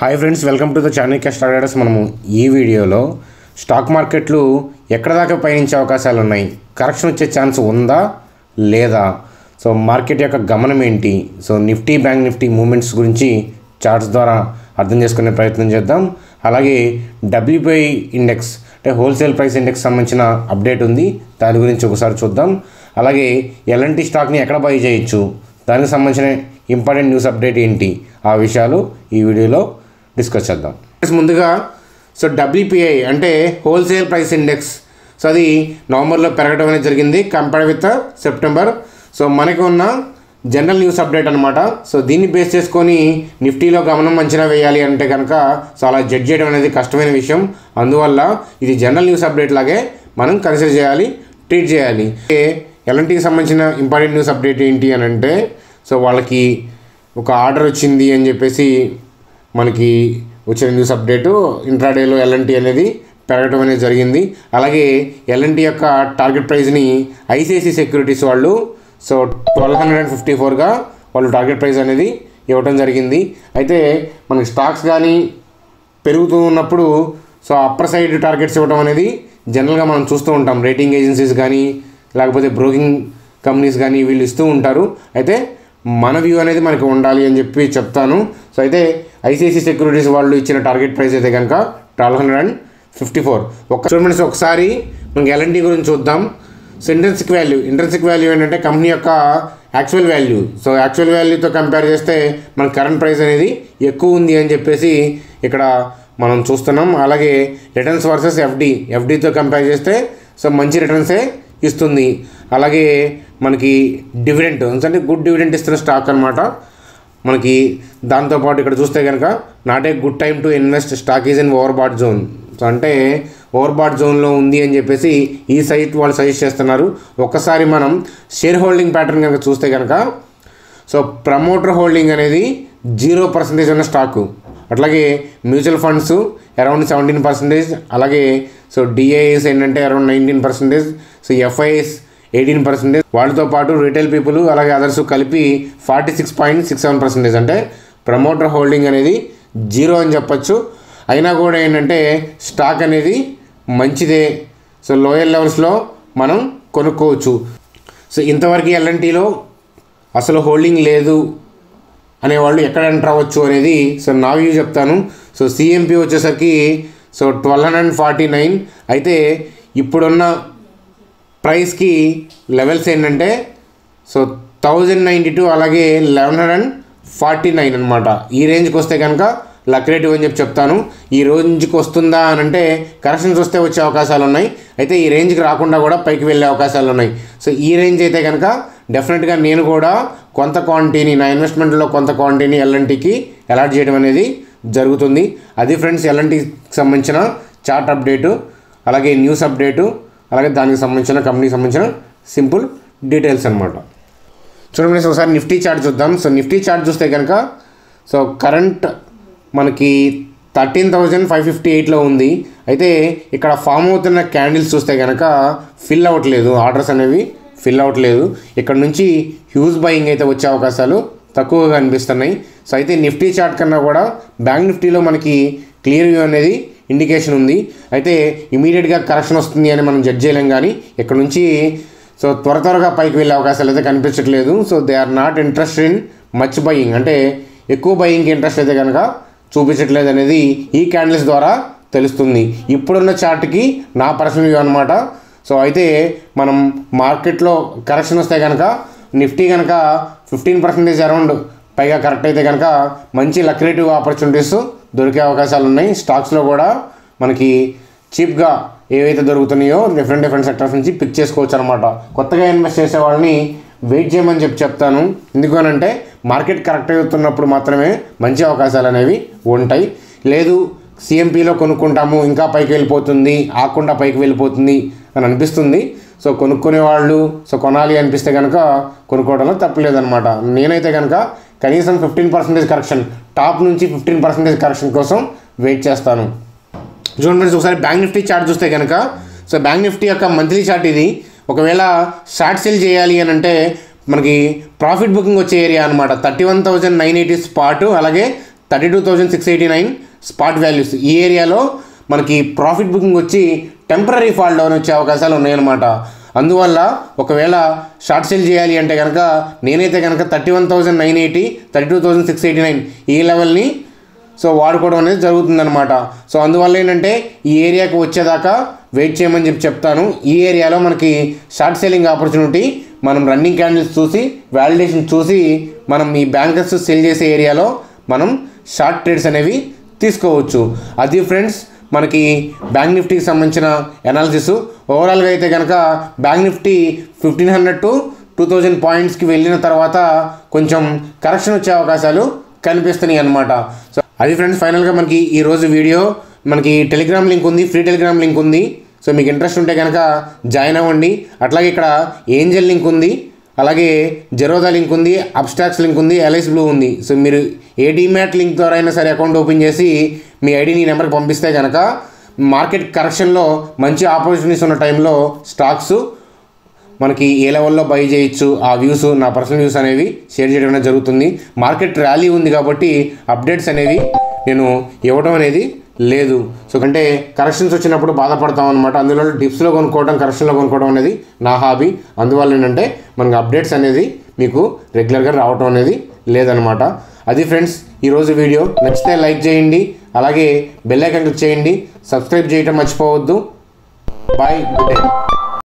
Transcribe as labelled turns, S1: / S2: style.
S1: hi friends welcome to the channel cash traders మనము ఈ వీడియోలో స్టాక్ మార్కెట్లు ఎక్కడ దాకా పయనించే అవకాశాలు ఉన్నాయి కరెక్షన్ వచ్చే ఛాన్స్ ఉందా లేదా సో మార్కెట్ యొక్క గమనం ఏంటి so Nifty bank Nifty movements గురించి చార్ట్స్ ద్వారా అర్థం చేసుకునే ప్రయత్నం చేద్దాం అలాగే డబ్ల్యూపీఐ ఇండెక్స్ అంటే హోల్సేల్ ప్రైస్ ఇండెక్స్ సంబంధించిన అప్డేట్ ఉంది దాని గురించి ఒకసారి చూద్దాం అలాగే ఎలాంటి స్టాక్ని ఎక్కడ బై చేయొచ్చు దానికి సంబంధించిన ఇంపార్టెంట్ న్యూస్ అప్డేట్ ఏంటి ఆ విషయాలు ఈ వీడియోలో డిస్కస్ చేద్దాం ముందుగా సో డబ్ల్యూపీఐ అంటే హోల్సేల్ ప్రైస్ ఇండెక్స్ సో అది నవంబర్లో పెరగడం అనేది జరిగింది కంపేర్ విత్ సెప్టెంబర్ సో మనకు ఉన్న జనరల్ న్యూస్ అప్డేట్ అనమాట సో దీన్ని బేస్ చేసుకొని నిఫ్టీలో గమనం అంచనా వేయాలి అంటే కనుక సో అలా జడ్జ్ చేయడం అనేది కష్టమైన విషయం అందువల్ల ఇది జనరల్ న్యూస్ అప్డేట్ లాగే మనం కన్సిడర్ చేయాలి ట్రీట్ చేయాలి ఎలాంటికి సంబంధించిన ఇంపార్టెంట్ న్యూస్ అప్డేట్ ఏంటి అని అంటే సో వాళ్ళకి ఒక ఆర్డర్ వచ్చింది అని చెప్పేసి మనకి వచ్చిన న్యూస్ అప్డేటు ఇంట్రాడేలో ఎల్ఎన్టీ అనేది పెరగడం అనేది జరిగింది అలాగే ఎల్ఎన్టీ యొక్క టార్గెట్ ప్రైస్ని ఐసిఐసి సెక్యూరిటీస్ వాళ్ళు so twelve hundred and fifty ఫోర్గా వాళ్ళు టార్గెట్ ప్రైస్ అనేది ఇవ్వడం జరిగింది అయితే మనకి స్టాక్స్ కానీ పెరుగుతూ ఉన్నప్పుడు సో అప్పర్ సైడ్ టార్గెట్స్ ఇవ్వడం అనేది జనరల్గా మనం చూస్తూ ఉంటాం రేటింగ్ ఏజెన్సీస్ కానీ లేకపోతే బ్రోకింగ్ కంపెనీస్ కానీ వీళ్ళు ఇస్తూ ఉంటారు అయితే మన వ్యూ అనేది మనకి ఉండాలి అని చెప్పి చెప్తాను సో అయితే ఐసిఐసి సెక్యూరిటీస్ వాళ్ళు ఇచ్చిన టార్గెట్ ప్రైస్ అయితే కనుక twelve hundred and fifty four ఒక చూడండి ఒకసారి మనకి ఎల్ఎన్టీ గురించి చూద్దాం so intrinsic value intrinsic value ఏంటంటే కంపెనీ యొక్క యాక్చువల్ వాల్యూ సో యాక్చువల్ వాల్యూతో కంపేర్ చేస్తే మన కరెంట్ ప్రైస్ అనేది ఎక్కువ ఉంది అని చెప్పేసి ఇక్కడ మనం చూస్తున్నాం అలాగే రిటర్న్స్ వర్సెస్ ఎఫ్డి ఎఫ్డితో కంపేర్ చేస్తే సో మంచి రిటర్న్సే ఇస్తుంది అలాగే మనకి డివిడెంట్ అంటే గుడ్ డివిడెంట్ ఇస్తున్న స్టాక్ అనమాట మనకి దాంతోపాటు ఇక్కడ చూస్తే కనుక not a good time to invest stock is in overbought zone so అంటే ఓవర్ బాట్ జోన్లో ఉంది అని చెప్పేసి ఈ సైట్ వాళ్ళు సజెస్ట్ చేస్తున్నారు ఒక్కసారి మనం షేర్ హోల్డింగ్ ప్యాటర్న్ కనుక చూస్తే కనుక సో ప్రమోటర్ హోల్డింగ్ అనేది జీరో పర్సెంటేజ్ ఉన్న స్టాకు అట్లాగే mutual funds around seventeen percentage అలాగే సో డిఐఎస్ ఏంటంటే around nineteen percentage so FIs eighteen percentage వాళ్ళతో పాటు రీటైల్ పీపుల్ అలాగే అదర్స్ కలిపి forty six point six seven percentage అంటే ప్రమోటర్ హోల్డింగ్ అనేది జీరో అని చెప్పొచ్చు అయినా కూడా ఏంటంటే స్టాక్ అనేది మంచిదే సో లోయర్ లెవెల్స్లో మనం కొనుక్కోవచ్చు సో ఇంతవరకు ఎల్ఎన్టీలో అసలు హోల్డింగ్ లేదు అనేవాళ్ళు ఎక్కడ ఎంటర్ అవ్వచ్చు అనేది సో నా వ్యూ చెప్తాను సో సిఎంపి వచ్చేసరికి so twelve hundred forty nine అయితే ఇప్పుడున్న ప్రైస్కి లెవెల్స్ ఏంటంటే సో థౌజండ్ నైంటీ టూ అలాగే eleven hundred and forty nine అనమాట ఈ రేంజ్కి వస్తే కనుక లక్రేటివ్ అని చెప్పి చెప్తాను ఈ రేంజ్కి వస్తుందా అని అంటే కరెక్షన్స్ వస్తే వచ్చే అవకాశాలు ఉన్నాయి అయితే ఈ రేంజ్కి రాకుండా కూడా పైకి వెళ్ళే అవకాశాలు ఉన్నాయి సో ఈ రేంజ్ అయితే కనుక డెఫినెట్గా నేను కూడా కొంత క్వాంటిటీని నా ఇన్వెస్ట్మెంట్లో కొంత క్వాంటిటీని ఎల్ఎన్టీకి అలాట్ చేయడం అనేది జరుగుతుంది అది ఫ్రెండ్స్ ఎల్ఎన్టీకి సంబంధించిన చార్ట్ అప్డేటు అలాగే న్యూస్ అప్డేటు అలాగే దానికి సంబంధించిన కంపెనీకి సంబంధించిన సింపుల్ డీటెయిల్స్ అనమాట చూడండి ఫ్రెండ్స్ ఒకసారి నిఫ్టీ చార్ట్ చూద్దాం సో నిఫ్టీ చార్ట్ చూస్తే కనుక సో కరెంట్ మనకి థర్టీన్ థౌజండ్ ఫైవ్ ఫిఫ్టీ ఎయిట్లో ఉంది అయితే ఇక్కడ ఫామ్ అవుతున్న క్యాండిల్స్ చూస్తే కనుక ఫిల్ అవ్వట్లేదు ఆర్డర్స్ అనేవి ఫిల్ అవ్వట్లేదు ఇక్కడ నుంచి హ్యూజ్ బయింగ్ అయితే వచ్చే అవకాశాలు తక్కువగా అనిపిస్తున్నాయి సో అయితే నిఫ్టీ చార్ట్ కన్నా కూడా బ్యాంక్ నిఫ్టీలో మనకి క్లియర్ వ్యూ అనేది ఇండికేషన్ ఉంది అయితే ఇమీడియట్గా కరెక్షన్ వస్తుంది అని మనం జడ్జ్ చేయలేం కానీ ఇక్కడ నుంచి సో త్వర త్వరగా పైకి వెళ్ళే అవకాశాలు అయితే కనిపించట్లేదు so they are not interest in much buying అంటే ఎక్కువ బయింగ్కి ఇంట్రెస్ట్ అయితే కనుక చూపించట్లేదు అనేది ఈ క్యాండిల్స్ ద్వారా తెలుస్తుంది ఇప్పుడున్న చార్ట్కి నా పర్సనల్ వ్యూ అనమాట సో అయితే మనం మార్కెట్లో కరెక్షన్ వస్తే కనుక నిఫ్టీ కనుక ఫిఫ్టీన్ పర్సెంటేజ్ అరౌండ్ పైగా కరెక్ట్ అయితే కనుక మంచి లక్రేటివ్ ఆపర్చునిటీస్ దొరికే అవకాశాలు ఉన్నాయి స్టాక్స్లో కూడా మనకి చీప్గా ఏవైతే దొరుకుతున్నాయో డిఫరెంట్ డిఫరెంట్ సెక్టర్స్ నుంచి పిక్ చేసుకోవచ్చు అనమాట కొత్తగా ఇన్వెస్ట్ చేసే వాళ్ళని వెయిట్ చేయమని చెప్పి చెప్తాను ఎందుకనంటే మార్కెట్ కరెక్ట్ అవుతున్నప్పుడు మాత్రమే మంచి అవకాశాలు అనేవి ఉంటాయి లేదు సిఎంపీలో కొనుక్కుంటాము ఇంకా పైకి వెళ్ళిపోతుంది ఆకుండా పైకి వెళ్ళిపోతుంది అని అనిపిస్తుంది సో కొనుక్కునే వాళ్ళు సో కొనాలి అనిపిస్తే కనుక కొనుక్కోవడంలో తప్పలేదన్నమాట నేనైతే కనుక కనీసం ఫిఫ్టీన్ పర్సెంటేజ్ కరెక్షన్ టాప్ నుంచి ఫిఫ్టీన్ పర్సెంటేజ్ కరెక్షన్ కోసం వెయిట్ చేస్తాను చూడండి ఫ్రెండ్స్ ఒకసారి బ్యాంక్ నిఫ్టీ చార్ట్ చూస్తే కనుక సో బ్యాంక్ నిఫ్టీ యొక్క మంత్లీ చార్ట్ ఇది ఒకవేళ షార్ట్ సెల్ చేయాలి అని అంటే మనకి ప్రాఫిట్ బుకింగ్ వచ్చే ఏరియా అనమాట thirty one thousand nine eighty spot అలాగే thirty two thousand six eighty nine spot values ఈ ఏరియాలో మనకి ప్రాఫిట్ బుకింగ్ వచ్చి టెంపరీ ఫాల్ డౌన్ వచ్చే అవకాశాలు ఉన్నాయన్నమాట అందువల్ల ఒకవేళ షార్ట్ సేల్ చేయాలి అంటే కనుక నేనైతే కనుక thirty one thousand nine eighty thirty two thousand six eighty nine ఈ లెవెల్ని సో వాడుకోవడం అనేది జరుగుతుందన్నమాట సో అందువల్ల ఏంటంటే ఈ ఏరియాకి వచ్చేదాకా వెయిట్ చేయమని చెప్పి చెప్తాను ఈ ఏరియాలో మనకి షార్ట్ సెల్లింగ్ ఆపర్చునిటీ మనం రన్నింగ్ క్యాండిల్స్ చూసి వ్యాలిడేషన్ చూసి మనం ఈ బ్యాంకర్స్ సెల్ చేసే ఏరియాలో మనం షార్ట్ ట్రేడ్స్ అనేవి తీసుకోవచ్చు అది ఫ్రెండ్స్ మనకి బ్యాంక్ నిఫ్టీకి సంబంధించిన అనాలిసిస్ ఓవరాల్గా అయితే కనుక bank Nifty fifteen hundred to two thousand పాయింట్స్కి వెళ్ళిన తర్వాత కొంచెం కరెక్షన్ వచ్చే అవకాశాలు కనిపిస్తున్నాయి అనమాట సో అది ఫ్రెండ్స్ ఫైనల్గా మనకి ఈ రోజు వీడియో మనకి టెలిగ్రామ్ లింక్ ఉంది ఫ్రీ టెలిగ్రామ్ లింక్ ఉంది సో మీకు ఇంట్రెస్ట్ ఉంటే కనుక జాయిన్ అవ్వండి అట్లాగే ఇక్కడ ఏంజల్ లింక్ ఉంది అలాగే జెరోదా లింక్ ఉంది అబ్స్టాక్స్ లింక్ ఉంది ఎల్ఐస్ బ్లూ ఉంది సో మీరు ఏ డీమ్యాట్ లింక్ ద్వారా అయినా సరే అకౌంట్ ఓపెన్ చేసి మీ ఐడిని ఈ నెంబర్కి పంపిస్తే కనుక మార్కెట్ కరెక్షన్లో మంచి ఆపర్చునిటీస్ ఉన్న టైంలో స్టాక్స్ మనకి ఏ లెవెల్లో బై చేయొచ్చు ఆ వ్యూస్ నా పర్సనల్ వ్యూస్ అనేవి షేర్ చేయడం అనేది జరుగుతుంది మార్కెట్ ర్యాలీ ఉంది కాబట్టి అప్డేట్స్ అనేవి నేను ఇవ్వడం అనేది లేదు సో అంటే కరెక్షన్స్ వచ్చినప్పుడు బాధపడతాం అనమాట అందులో డిప్స్లో కొనుక్కోవడం కరెక్షన్లో కొనుక్కోవడం అనేది నా హాబీ అందువల్ల ఏంటంటే మనకు అప్డేట్స్ అనేది మీకు రెగ్యులర్గా రావడం అనేది లేదనమాట అది ఫ్రెండ్స్ ఈరోజు వీడియో నచ్చితే లైక్ చేయండి అలాగే బెల్ ఐకాన్ క్లిక్ చేయండి సబ్స్క్రైబ్ చేయటం మర్చిపోవద్దు బాయ్ గుడ్ డే